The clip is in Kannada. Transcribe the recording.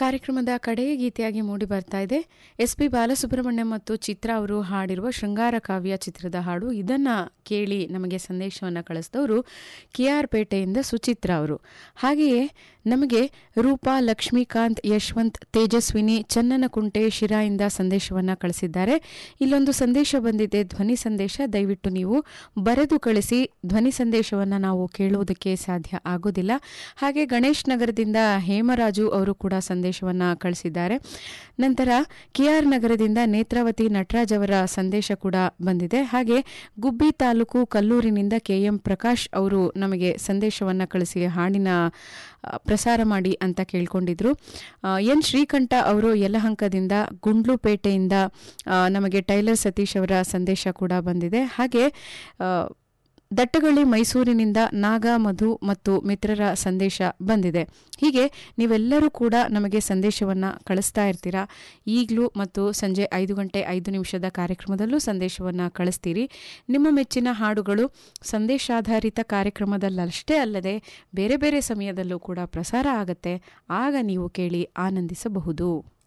ಕಾರ್ಯಕ್ರಮದ ಕಡೆಯ ಗೀತೆಯಾಗಿ ಮೂಡಿ ಬರ್ತಾ ಇದೆ ಎಸ್ ಪಿ ಬಾಲಸುಬ್ರಹ್ಮಣ್ಯಂ ಮತ್ತು ಚಿತ್ರ ಅವರು ಹಾಡಿರುವ ಶೃಂಗಾರ ಕಾವ್ಯ ಚಿತ್ರದ ಹಾಡು ಇದನ್ನ ಕೇಳಿ ನಮಗೆ ಸಂದೇಶವನ್ನು ಕಳಿಸಿದವರು ಕೆ ಆರ್ ಪೇಟೆಯಿಂದ ಸುಚಿತ್ರ ಅವರು ಹಾಗೆಯೇ ನಮಗೆ ರೂಪಾ ಲಕ್ಷ್ಮೀಕಾಂತ್ ಯಶವಂತ್ ತೇಜಸ್ವಿನಿ ಚನ್ನನಕುಂಟೆ ಶಿರಾಯಿಂದ ಸಂದೇಶವನ್ನು ಕಳಿಸಿದ್ದಾರೆ ಇಲ್ಲೊಂದು ಸಂದೇಶ ಬಂದಿದೆ ಧ್ವನಿ ಸಂದೇಶ ದಯವಿಟ್ಟು ನೀವು ಬರೆದು ಕಳಿಸಿ ಧ್ವನಿ ಸಂದೇಶವನ್ನು ನಾವು ಕೇಳುವುದಕ್ಕೆ ಸಾಧ್ಯ ಆಗೋದಿಲ್ಲ ಹಾಗೆ ಗಣೇಶ್ ನಗರದಿಂದ ಹೇಮರಾಜು ಅವರು ಕೂಡ ಸಂದೇಶವನ್ನು ಕಳಿಸಿದ್ದಾರೆ ನಂತರ ಕೆಆರ್ ನಗರದಿಂದ ನೇತ್ರಾವತಿ ನಟರಾಜ್ ಅವರ ಸಂದೇಶ ಕೂಡ ಬಂದಿದೆ ಹಾಗೆ ಗುಬ್ಬಿ ತಾಲೂಕು ಕಲ್ಲೂರಿನಿಂದ ಕೆಎಂ ಪ್ರಕಾಶ್ ಅವರು ನಮಗೆ ಸಂದೇಶವನ್ನು ಕಳಿಸಿ ಹಾಡಿನ ಆ, ಪ್ರಸಾರ ಮಾಡಿ ಅಂತ ಕೇಳ್ಕೊಂಡಿದ್ರು ಆ, ಎನ್ ಶ್ರೀಕಂಠ ಅವರು ಯಲಹಂಕದಿಂದ ಗುಂಡ್ಲುಪೇಟೆಯಿಂದ ಆ, ನಮಗೆ ಟೈಲರ್ ಸತೀಶ್ ಅವರ ಸಂದೇಶ ಕೂಡ ಬಂದಿದೆ ಹಾಗೆ ಆ, ದಟ್ಟಗಳ್ಳಿ ಮೈಸೂರಿನಿಂದ ನಾಗ ಮಧು ಮತ್ತು ಮಿತ್ರರ ಸಂದೇಶ ಬಂದಿದೆ ಹೀಗೆ ನೀವೆಲ್ಲರೂ ಕೂಡ ನಮಗೆ ಸಂದೇಶವನ್ನು ಕಳಿಸ್ತಾ ಇರ್ತೀರಾ ಈಗಲೂ ಮತ್ತು ಸಂಜೆ ಐದು ಗಂಟೆ ಐದು ನಿಮಿಷದ ಕಾರ್ಯಕ್ರಮದಲ್ಲೂ ಸಂದೇಶವನ್ನು ಕಳಿಸ್ತೀರಿ ನಿಮ್ಮ ಮೆಚ್ಚಿನ ಹಾಡುಗಳು ಸಂದೇಶಾಧಾರಿತ ಕಾರ್ಯಕ್ರಮದಲ್ಲಷ್ಟೇ ಅಲ್ಲದೆ ಬೇರೆ ಬೇರೆ ಸಮಯದಲ್ಲೂ ಕೂಡ ಪ್ರಸಾರ ಆಗತ್ತೆ ಆಗ ನೀವು ಕೇಳಿ ಆನಂದಿಸಬಹುದು